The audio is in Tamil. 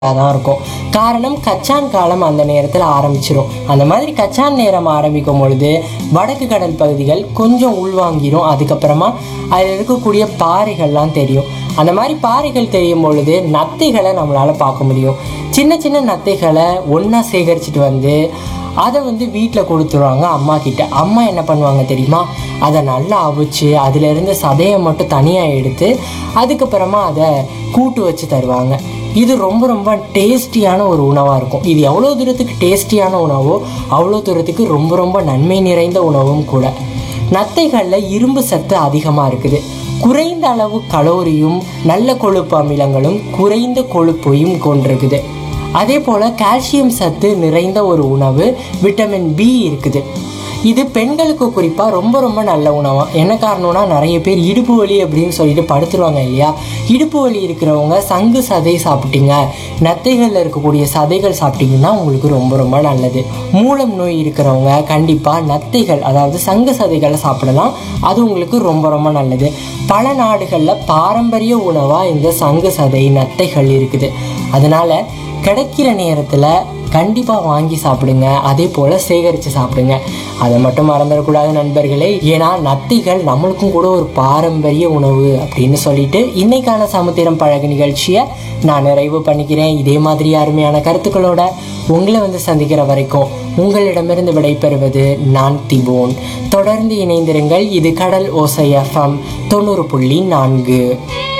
தான் இருக்கும் காரணம் கச்சான் காலம் அந்த நேரத்தில் ஆரம்பிச்சிரும் அந்த மாதிரி கச்சான் நேரம் ஆரம்பிக்கும் பொழுது வடக்கு கடல் பகுதிகள் கொஞ்சம் உள்வாங்கிரும் அதுக்கப்புறமா அதில் இருக்கக்கூடிய பாறைகள்லாம் தெரியும் அந்த மாதிரி பாறைகள் தெரியும் பொழுது நத்தைகளை நம்மளால் பார்க்க முடியும் சின்ன சின்ன நத்தைகளை ஒன்றா சேகரிச்சுட்டு வந்து அதை வந்து வீட்டில் கொடுத்துருவாங்க அம்மா கிட்ட அம்மா என்ன பண்ணுவாங்க தெரியுமா அதை நல்லா அவிச்சு அதிலிருந்து சதையை மட்டும் தனியாக எடுத்து அதுக்கப்புறமா அதை கூட்டு வச்சு தருவாங்க இது ரொம்ப ரொம்ப டேஸ்டியான ஒரு உணவாக இருக்கும் இது எவ்வளோ தூரத்துக்கு டேஸ்டியான உணவோ அவ்வளோ தூரத்துக்கு ரொம்ப ரொம்ப நன்மை நிறைந்த உணவும் கூட நத்தைகளில் இரும்பு சத்து அதிகமாக இருக்குது குறைந்த அளவு கலோரியும் நல்ல கொழுப்பு அமிலங்களும் குறைந்த கொழுப்பையும் கொண்டிருக்குது அதே போல் கால்சியம் சத்து நிறைந்த ஒரு உணவு விட்டமின் பி இருக்குது இது பெண்களுக்கு குறிப்பாக ரொம்ப ரொம்ப நல்ல உணவாக என்ன காரணம்னா நிறைய பேர் இடுப்பு வலி அப்படின்னு சொல்லிட்டு படுத்துருவாங்க இல்லையா இடுப்பு வலி இருக்கிறவங்க சங்கு சதை சாப்பிட்டீங்க நத்தைகளில் இருக்கக்கூடிய சதைகள் சாப்பிட்டீங்கன்னா உங்களுக்கு ரொம்ப ரொம்ப நல்லது மூலம் நோய் இருக்கிறவங்க கண்டிப்பாக நத்தைகள் அதாவது சங்கு சதைகளை சாப்பிடலாம் அது உங்களுக்கு ரொம்ப ரொம்ப நல்லது பல நாடுகளில் பாரம்பரிய உணவாக இந்த சங்கு சதை நத்தைகள் இருக்குது அதனால கிடைக்கிற நேரத்தில் கண்டிப்பாக வாங்கி சாப்பிடுங்க அதே போல் சேகரித்து சாப்பிடுங்க அதை மட்டும் மறந்துடக்கூடாது நண்பர்களே ஏன்னா நத்தைகள் நம்மளுக்கும் கூட ஒரு பாரம்பரிய உணவு அப்படின்னு சொல்லிட்டு இன்னைக்கான சமுத்திரம் பழகு நிகழ்ச்சியை நான் நிறைவு பண்ணிக்கிறேன் இதே மாதிரி அருமையான கருத்துக்களோட உங்களை வந்து சந்திக்கிற வரைக்கும் உங்களிடமிருந்து விடைபெறுவது நான் திபோன் தொடர்ந்து இணைந்திருங்கள் இது கடல் ஓசை எஃப்எம் தொண்ணூறு புள்ளி நான்கு